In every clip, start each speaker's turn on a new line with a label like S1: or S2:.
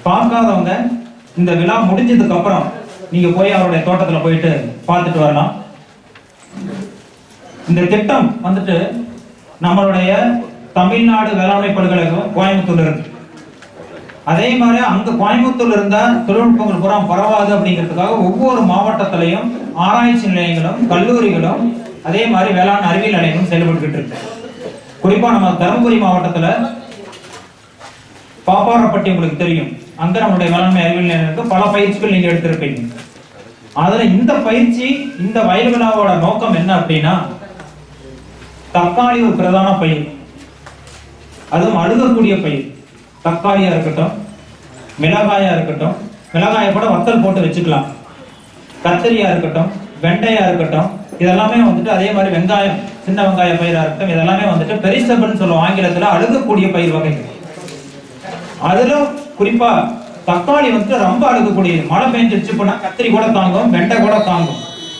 S1: பார்க்காதவங்க இந்த விழா முடிஞ்சதுக்கு அப்புறம் நீங்க போய் அவருடைய தோட்டத்துல போயிட்டு பார்த்துட்டு வரலாம் இந்த திட்டம் வந்துட்டு நம்மளுடைய தமிழ்நாடு வேளாண்மை பல்கலைக்கழகம் கோயம்புத்தூர்ல இருக்கு அதே மாதிரி அங்க கோயம்புத்தூர்ல இருந்த தொழில்நுட்பங்கள் பூரா பரவாது அப்படிங்கிறதுக்காக ஒவ்வொரு மாவட்டத்திலையும் ஆராய்ச்சி நிலையங்களும் கல்லூரிகளும் அதே மாதிரி வேளாண் அறிவியல் நிலையங்களும் செயல்பட்டுக்கிட்டு இருக்கு குறிப்பா நம்ம தருமபுரி மாவட்டத்துல பாப்பாரப்பட்டி உங்களுக்கு தெரியும் அங்க நம்மளுடைய வேளாண்மை அறிவியல் நிலையம் இருக்கு பல பயிற்சிகள் நீங்க எடுத்திருப்பீங்க அதுல இந்த பயிற்சி இந்த வயல் விழாவோட நோக்கம் என்ன அப்படின்னா தக்காளி ஒரு பிரதான பயிர் அதுவும் அழுகக்கூடிய பயிர் தக்காளியா இருக்கட்டும் மிளகாயா இருக்கட்டும் மிளகாயை கூட வத்தல் போட்டு வச்சுக்கலாம் கத்திரியா இருக்கட்டும் வெண்டையா இருக்கட்டும் இதெல்லாமே வந்துட்டு அதே மாதிரி வெங்காயம் சின்ன வெங்காய பயிரா இருக்கட்டும் இதெல்லாமே வந்துட்டு பெரிசபிள்னு சொல்லுவோம் ஆங்கிலத்துல அழுகக்கூடிய பயிர் வகைகள் அதுல குறிப்பா தக்காளி வந்துட்டு ரொம்ப அழுகக்கூடியது மழை பெஞ்சிருச்சு போனா கத்திரி கூட தாங்கும் வெண்டை கூட தாங்கும்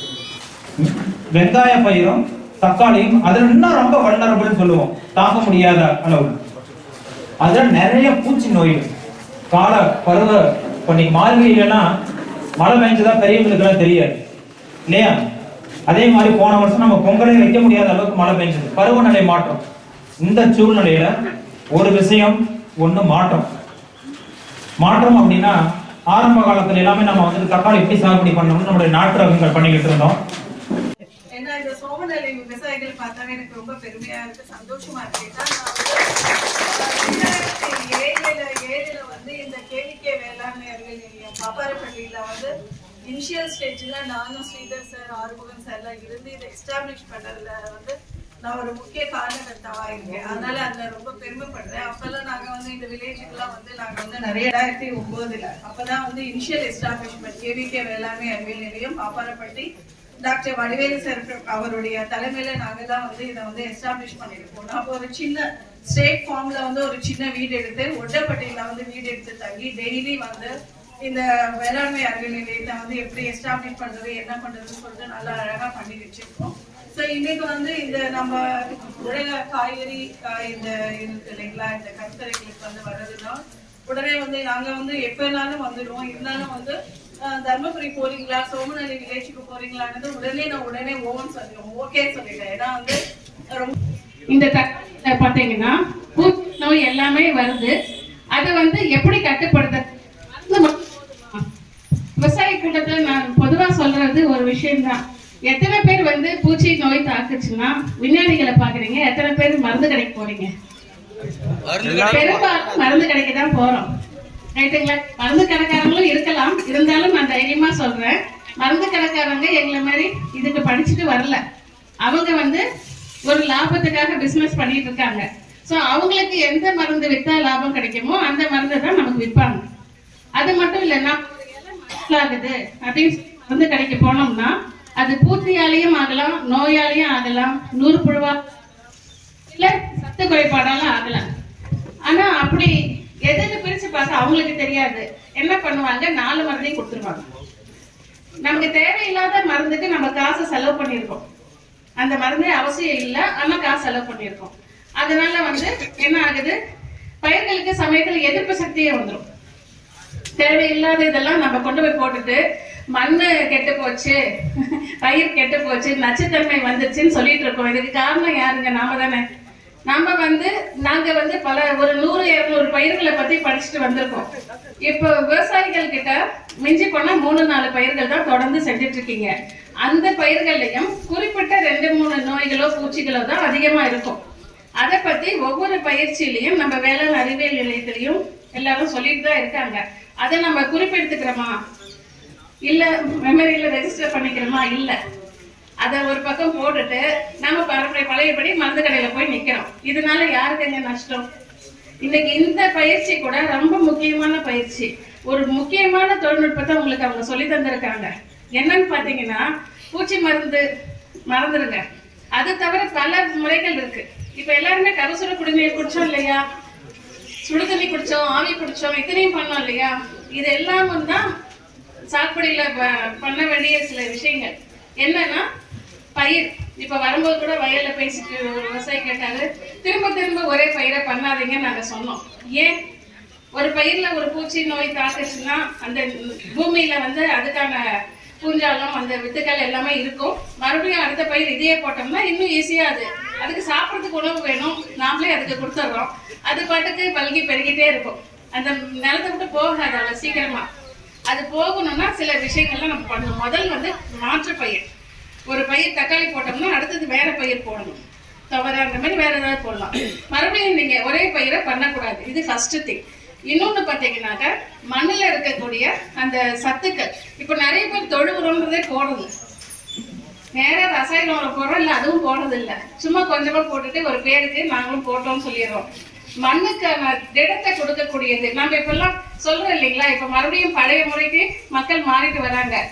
S1: வெங்காய பயிரும் தக்காளியும் அதுல இன்னும் ரொம்ப வல்லரபுள்னு சொல்லுவோம் தாங்க முடியாத அளவு அதுல நிறைய பூச்சி நோய்கள் கால பருவ இப்போ நீங்க மார்கழியிலாம் மழை பெஞ்சதா பெரியவங்களுக்கு எல்லாம் தெரியாது இல்லையா அதே மாதிரி போன வருஷம் நம்ம பொங்கலே வைக்க முடியாத அளவுக்கு மழை பெஞ்சது பருவநிலை மாற்றம் இந்த சூழ்நிலையில ஒரு விஷயம் ஒண்ணு மாற்றம் மாற்றம் அப்படின்னா ஆரம்ப காலத்துல எல்லாமே நம்ம வந்து தக்காளி எப்படி சாகுபடி பண்ணணும்னு நம்மளுடைய நாட்டு ரகங்கள் பண்ணிக்கிட்டு இருந்தோம்
S2: ஏன்னா இந்த சோமநிலை விவசாயிகள் பார்த்தாவே எனக்கு ரொம்ப பெருமையா இருக்கு சந்தோஷமா இருக்கு ஏன்னா நான் வந்து ரெண்டாயிரத்தி ஏழுல ஏழுல வந்து இந்த கேவிகே வேளாண்மை அறிவியல் நிலையம் பாப்பாரப்பள்ளியில வந்து இனிஷியல் ஸ்டேஜ்ல நானும் ஸ்ரீதர் சார் ஆறுமுகம் சார் எல்லாம் இருந்து இதை எஸ்டாப்ளிஷ் பண்ணதுல வந்து நான் ஒரு முக்கிய காரணகர்த்தாவா இருக்கேன் அதனால அதுல ரொம்ப பெருமைப்படுறேன் அப்பெல்லாம் நாங்க வந்து இந்த வில்லேஜுக்குலாம் வந்து நாங்க வந்து நிறைய ரெண்டாயிரத்தி ஒன்பதுல அப்பதான் வந்து இனிஷியல் எஸ்டாப்ளிஷ்மெண்ட் கேவிகே வேளாண்மை அறிவியல் நிலையம் பாப்பாரப்பட்டி டாக்டர் வடிவேலு சார் அவருடைய தலைமையில நாங்க தான் வந்து இதை வந்து எஸ்டாப்ளிஷ் பண்ணிருக்கோம் அப்போ ஒரு சின்ன ஸ்டேட் ஃபார்ம்ல வந்து ஒரு சின்ன வீடு எடுத்து ஒட்டப்பட்டியில வந்து வீடு எடுத்து தங்கி டெய்லி வந்து இந்த வேளாண்மை அறிவியல் நிலையத்தை வந்து எப்படி எஸ்டாப்ளிஷ் பண்றது என்ன பண்றதுன்னு சொல்லிட்டு நல்லா அழகா பண்ணி வச்சிருக்கோம் ஸோ இன்னைக்கு வந்து இந்த நம்ம உலக காய்கறி ஆஹ் இந்த இருக்கு இல்லைங்களா இந்த கருத்தரைகளுக்கு வந்து வர்றதுன்னா உடனே வந்து நாங்க வந்து எப்பனாலும் வந்துடுவோம் இருந்தாலும் வந்து ஆஹ் தர்மபுரி போறீங்களா சோமநல்லி வில்லேஜுக்கு போறீங்களான்னு உடனே நான் உடனே ஓன்னு சொல்லிடுவோம் ஓகே சொல்லிட்டேன் ஏன்னா வந்து ரொம்ப
S3: இந்த தக்காளியில பாத்தீங்கன்னா பூச்சி நோய் எல்லாமே வருது அதை வந்து எப்படி கட்டுப்படுத்த மருந்து மட்டும் போதுமா? விவசாய கூட்டத்துல நான் பொதுவா சொல்றது ஒரு விஷயம்தான் எத்தனை பேர் வந்து பூச்சி நோய் தாக்குச்சுன்னா விஞ்ஞானிகளை பாக்குறீங்க எத்தனை பேர் மருந்து கடைக்கு போறீங்க பெரும்பாலும் மருந்து கடைக்கு தான் போறோம் ரைட்டுங்களா மருந்து கடைக்காரங்களும் இருக்கலாம் இருந்தாலும் நான் தைரியமா சொல்றேன் மருந்து கடைக்காரங்க எங்களை மாதிரி இதுக்கு படிச்சுட்டு வரல அவங்க வந்து ஒரு லாபத்துக்காக பிசினஸ் பண்ணிட்டு இருக்காங்க சோ அவங்களுக்கு எந்த மருந்து வித்தா லாபம் கிடைக்குமோ அந்த மருந்தை தான் நமக்கு விற்பாங்க அது மட்டும் இல்ல நம்ம ஒரு இலை மஞ்சளாகுது அப்படின்னு சொல்லி மருந்து கடைக்கு போனோம்னா அது பூச்சியாலையும் ஆகலாம் நோயாலையும் ஆகலாம் நூறு புழுவா இல்ல சத்து குறைபாடால ஆகலாம் ஆனா அப்படி எதுன்னு பிரிச்சு பார்த்தா அவங்களுக்கு தெரியாது என்ன பண்ணுவாங்க நாலு மருந்தையும் கொடுத்துருவாங்க நமக்கு தேவையில்லாத மருந்துக்கு நம்ம காசு செலவு பண்ணியிருக்கோம் அந்த மருந்தே அவசியம் இல்ல ஆனா காசு செலவு பண்ணியிருக்கோம் அதனால வந்து என்ன ஆகுது பயிர்களுக்கு சமயத்துல எதிர்ப்பு சக்தியே வந்துடும் தேவையில்லாத இதெல்லாம் நம்ம கொண்டு போய் போட்டுட்டு மண்ணு கெட்டு போச்சு பயிர் கெட்டு போச்சு நச்சுத்தன்மை வந்துருச்சுன்னு சொல்லிட்டு இருக்கோம் இதுக்கு காரணம் யாருங்க நாம தானே நாம வந்து நாங்க வந்து பல ஒரு நூறு இருநூறு பயிர்களை பத்தி படிச்சுட்டு வந்திருக்கோம் இப்போ விவசாயிகள் கிட்ட மிஞ்சி போனா மூணு நாலு பயிர்கள் தான் தொடர்ந்து செஞ்சுட்டு இருக்கீங்க அந்த பயிர்கள்லயும் குறிப்பிட்ட ரெண்டு மூணு நோய்களோ பூச்சிகளோ தான் அதிகமா இருக்கும் அதை பத்தி ஒவ்வொரு பயிற்சியிலையும் நம்ம வேளாண் அறிவியல் நிலையத்திலையும் எல்லாரும் சொல்லிட்டு தான் இருக்காங்க அதை நம்ம குறிப்பெடுத்துக்கிறோமா இல்ல மெமரியில ரெஜிஸ்டர் பண்ணிக்கிறோமா இல்ல அத ஒரு பக்கம் போட்டுட்டு நம்ம பரம்பரை பழையபடி மருந்து கடையில போய் நிக்கிறோம் இதனால யாருக்கு எங்க நஷ்டம் இன்னைக்கு இந்த பயிற்சி கூட ரொம்ப முக்கியமான பயிற்சி ஒரு முக்கியமான தொழில்நுட்பத்தை உங்களுக்கு அவங்க சொல்லி தந்திருக்காங்க என்னன்னு பாத்தீங்கன்னா பூச்சி மருந்து மறந்துடுங்க அது தவிர பல முறைகள் இருக்கு இப்ப எல்லாருமே கருசுர குடிநீர் குடிச்சோம் இல்லையா சுடு தண்ணி குடிச்சோம் ஆவி குடிச்சோம் இத்தனையும் பண்ணோம் இல்லையா இது எல்லாமும் தான் சாகுபடியில ப- பண்ண வேண்டிய சில விஷயங்கள் என்னன்னா பயிர் இப்ப வரும்போது கூட வயல்ல பேசிட்டு ஒரு விவசாயி கேட்டாரு திரும்ப திரும்ப ஒரே பயிரை பண்ணாதீங்கன்னு நாங்க சொன்னோம் ஏன் ஒரு பயிர்ல ஒரு பூச்சி நோய் தாக்குச்சுன்னா அந்த பூமியில வந்து அதுக்கான பூஞ்சாலம் அந்த வித்துக்கள் எல்லாமே இருக்கும் மறுபடியும் அடுத்த பயிர் இதையே போட்டோம்னா இன்னும் ஈஸியா அது அதுக்கு சாப்பிட்றதுக்கு உணவு வேணும் நாமளே அதுக்கு கொடுத்துட்றோம் அது பாட்டுக்கு பல்கி பெருகிட்டே இருக்கும் அந்த நிலத்தை விட்டு போகாது அவ்வளவு சீக்கிரமா அது போகணும்னா சில விஷயங்கள்லாம் நம்ம பண்ணணும் முதல் வந்து மாற்று பயிர் ஒரு பயிர் தக்காளி போட்டோம்னா அடுத்தது வேற பயிர் போடணும் துவரை அந்த மாதிரி வேற ஏதாவது போடலாம் மறுபடியும் நீங்க ஒரே பயிரை பண்ணக்கூடாது இது ஃபர்ஸ்ட் திங் இன்னொன்னு பாத்தீங்கன்னாக்க மண்ணுல இருக்கக்கூடிய அந்த சத்துக்கள் இப்ப நிறைய பேர் தொழு உரம்ன்றதே போடுறது நேரா ரசாயன உரம் போடுறோம் இல்ல அதுவும் போடுறது இல்ல சும்மா கொஞ்சமா போட்டுட்டு ஒரு பேருக்கு நாங்களும் போட்டோம்னு சொல்லிடுறோம் மண்ணுக்கான திடத்தை கொடுக்கக்கூடியது நம்ம இப்பெல்லாம் சொல்றோம் இல்லைங்களா இப்ப மறுபடியும் பழைய முறைக்கு மக்கள் மாறிட்டு வராங்க